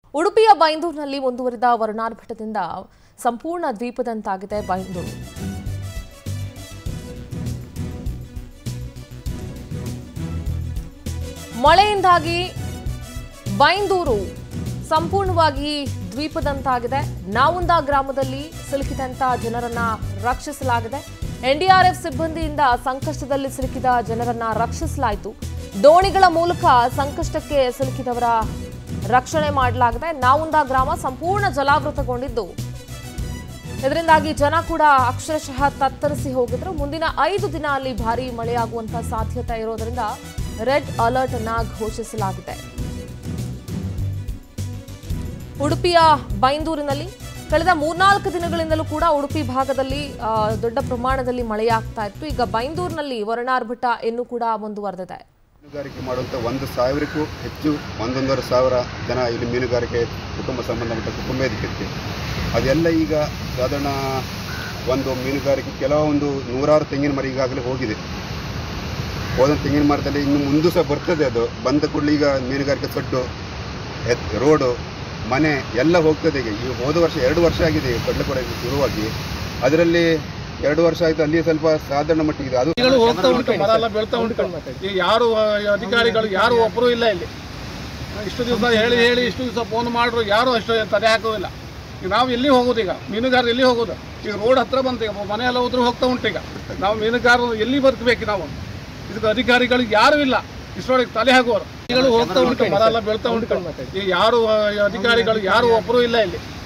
ಉಡುಪಿಯ ಬೈಂದೂರಿನಲ್ಲಿ ಮುಂದುವರಿದ ವರುಣಾರ್ಭಟದಿಂದ ಸಂಪೂರ್ಣ ದ್ವೀಪದಂತಾಗಿದೆ ಬೈಂದೂರು ಮಳೆಯಿಂದಾಗಿ ಬೈಂದೂರು ಸಂಪೂರ್ಣವಾಗಿ ದ್ವೀಪದಂತಾಗಿದೆ ನಾವುಂದ ಗ್ರಾಮದಲ್ಲಿ ಸಿಲುಕಿದಂತ ಜನರನ್ನ ರಕ್ಷಿಸಲಾಗಿದೆ ಎನ್ಡಿಆರ್ಎಫ್ ಸಿಬ್ಬಂದಿಯಿಂದ ಸಂಕಷ್ಟದಲ್ಲಿ ಸಿಲುಕಿದ ಜನರನ್ನ ರಕ್ಷಿಸಲಾಯಿತು ದೋಣಿಗಳ ಮೂಲಕ ಸಂಕಷ್ಟಕ್ಕೆ ಸಿಲುಕಿದವರ ರಕ್ಷಣೆ ಮಾಡಲಾಗಿದೆ ನಾವುಂದ ಗ್ರಾಮ ಸಂಪೂರ್ಣ ಜಲಾವೃತಗೊಂಡಿದ್ದು ಇದರಿಂದಾಗಿ ಜನ ಕೂಡ ಅಕ್ಷರಶಃ ತತ್ತರಿಸಿ ಹೋಗಿದ್ರು ಮುಂದಿನ ಐದು ದಿನ ಅಲ್ಲಿ ಭಾರಿ ಮಳೆಯಾಗುವಂತ ಸಾಧ್ಯತೆ ಇರೋದರಿಂದ ರೆಡ್ ಅಲರ್ಟ್ ಅನ್ನ ಘೋಷಿಸಲಾಗಿದೆ ಉಡುಪಿಯ ಬೈಂದೂರಿನಲ್ಲಿ ಕಳೆದ ಮೂರ್ನಾಲ್ಕು ದಿನಗಳಿಂದಲೂ ಕೂಡ ಉಡುಪಿ ಭಾಗದಲ್ಲಿ ಆ, ದೊಡ್ಡ ಪ್ರಮಾಣದಲ್ಲಿ ಮಳೆಯಾಗ್ತಾ ಇತ್ತು ಈಗ ಬೈಂದೂರಿನಲ್ಲಿ ವರುಣಾರ್ಭಟ ಇನ್ನೂ ಕೂಡ ಮುಂದುವರೆದಿದೆ ಮೀನುಗಾರಿಕೆ ಮಾಡುವಂಥ ಒಂದು ಸಾವಿರಕ್ಕೂ ಹೆಚ್ಚು ಒಂದೊಂದೂವರೆ ಸಾವಿರ ಜನ ಇಲ್ಲಿ ಮೀನುಗಾರಿಕೆ ಕುಟುಂಬ ಸಂಬಂಧಪಟ್ಟ ಕುಟುಂಬ ಇದಕ್ಕೆ ಅದೆಲ್ಲ ಈಗ ಸಾಧಾರಣ ಒಂದು ಮೀನುಗಾರಿಕೆ ಕೆಲವೊಂದು ನೂರಾರು ತೆಂಗಿನ ಮರ ಈಗಾಗಲೇ ಹೋಗಿದೆ ಹೋದ ತೆಂಗಿನ ಮರದಲ್ಲಿ ಇನ್ನು ಮುಂದೆ ಸಹ ಬರ್ತದೆ ಅದು ಬಂದ ಕೂಡಲೇ ಈಗ ಮೀನುಗಾರಿಕೆ ಸೊಡ್ಡು ಎತ್ ರೋಡು ಮನೆ ಎಲ್ಲ ಹೋಗ್ತದೆ ಈಗ ಈ ಹೋದ ವರ್ಷ ಎರಡು ವರ್ಷ ಆಗಿದೆ ಕಡಲೆಕೊಡ ಶುರುವಾಗಿ ಅದರಲ್ಲಿ ಎರಡು ವರ್ಷ ಆಯಿತು ಅಲ್ಲಿ ಸ್ವಲ್ಪ ಸಾಧಾರಣ ಮಟ್ಟಿಗೆ ಇದೆ ಅದು ಗಳು ಹೋಗ್ತಾ ಉಂಟು ಮರ ಎಲ್ಲ ಬೀಳ್ತಾ ಉಂಟು ಈಗ ಯಾರು ಆ, ಅಧಿಕಾರಿಗಳು ಯಾರು ಒಬ್ಬರು ಇಲ್ಲ ಇಲ್ಲಿ ಇಷ್ಟು ದಿವಸ ಹೇಳಿ ಹೇಳಿ ಇಷ್ಟು ದಿವಸ ಫೋನ್ ಮಾಡ್ರು ಯಾರು ಅಷ್ಟು ತಡೆ ಹಾಕೋದಿಲ್ಲ ಈಗ ನಾವು ಎಲ್ಲಿ ಹೋಗೋದು ಈಗ ಮೀನುಗಾರರು ಎಲ್ಲಿ ಹೋಗೋದು ಈಗ ರೋಡ್ ಹತ್ರ ಬಂತು ಈಗ ಮನೆ ಎಲ್ಲ ಉದ್ರು ಹೋಗ್ತಾ ಉಂಟು ಈಗ ನಾವು ಮೀನುಗಾರರು ಎಲ್ಲಿ ಬದುಕಬೇಕು ನಾವು ಇದಕ್ಕೆ ಅಧಿಕಾರಿಗಳು ಯಾರು ಇಲ್ಲ ಇಷ್ಟರೊಳಗೆ ತಲೆ ಹಾಕುವರು ಗಳು ಹೋಗ್ತಾ ಉಂಟು ಮರ ಎಲ್ಲ ಬೀಳ್ತಾ ಉಂಟು ಈಗ ಯಾರು ಆ, ಅಧಿಕಾರಿಗಳು ಯಾರು ಒಬ್ಬರು ಇಲ್ಲ ಇಲ್ಲಿ